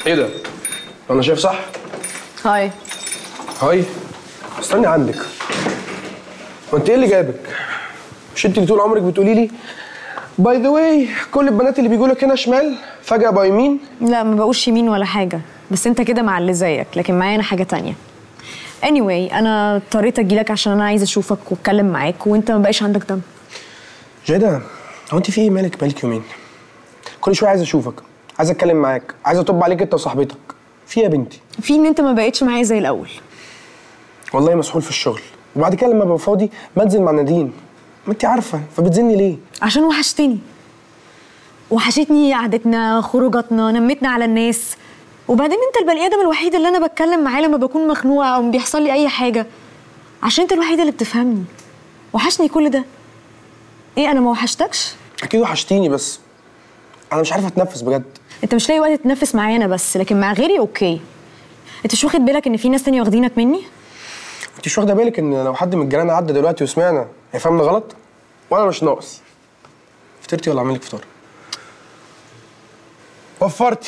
ايه ده؟ انا شايف صح؟ هاي هاي استني عندك وانت ايه اللي جابك؟ مش انت اللي طول عمرك بتقولي لي باي ذا واي كل البنات اللي بيجوا لك هنا شمال فجأة بقوا يمين لا ما بقولش يمين ولا حاجة بس انت كده مع اللي زيك لكن معايا انا حاجة تانية anyway انا اضطريت اجيلك عشان انا عايزة اشوفك واتكلم معاك وانت ما بقاش عندك دم جيدا هو انت في ايه مالك مالك يومين؟ كل شوية عايز اشوفك عايز اتكلم معاك عايز اطب عليك انت وصاحبتك في إيه يا بنتي في ان انت ما بقتش معايا زي الاول والله مسحول في الشغل وبعد كده لما ابقى فاضي بنزل مع نادين ما انت عارفه فبتزني ليه عشان وحشتني وحشتني قعدتنا خروجاتنا نمتنا على الناس وبعدين انت البني ادم الوحيد اللي انا بتكلم معاه لما بكون مخنوقه او بيحصل لي اي حاجه عشان انت الوحيده اللي بتفهمني وحشني كل ده ايه انا ما وحشتكش اكيد وحشتيني بس انا مش عارفه اتنفس بجد انت مش لاقي وقت تتنفس معايا انا بس لكن مع غيري اوكي انت مش واخد بالك ان في ناس تانية واخدينك مني انت مش واخده بالك ان لو حد من الجيران عدى دلوقتي وسمعنا هيفهمنا غلط وانا مش ناقص فطرتي ولا اعمل لك فطار وفرتي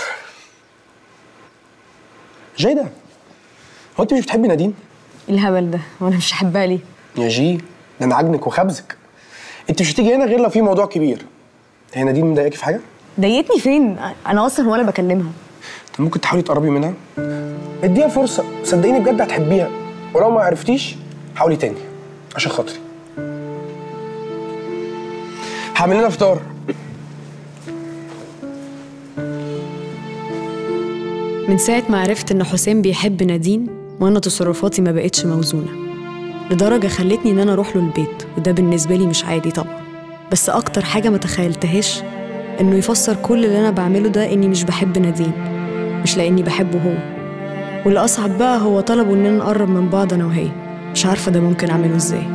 جيدة هو انت مش بتحبي نادين إيه الهبل ده وانا مش هحبها ليه يا جي ده انا عجنك وخبزك انت مش هتيجي هنا غير لو في موضوع كبير هي نادين مضايقاكي في حاجه ضايقتني فين انا اصلا وانا بكلمها طب ممكن تحاولي تقربي منها اديها فرصه صدقيني بجد هتحبيها ولو ما عرفتيش حاولي تاني عشان خاطري هعمل لنا فطار من ساعة ما عرفت إن حسام بيحب نادين وأنا تصرفاتي ما بقتش موزونة لدرجة خلتني إن أنا أروح له البيت وده بالنسبة لي مش عادي طبعا بس أكتر حاجة ما تخيلتهاش إنه يفسر كل اللي أنا بعمله ده إني مش بحب نادين مش لأني بحبه هو واللي أصعب بقى هو طلبه إننا نقرب من بعض أنا وهي مش عارفة ده ممكن أعمله إزاي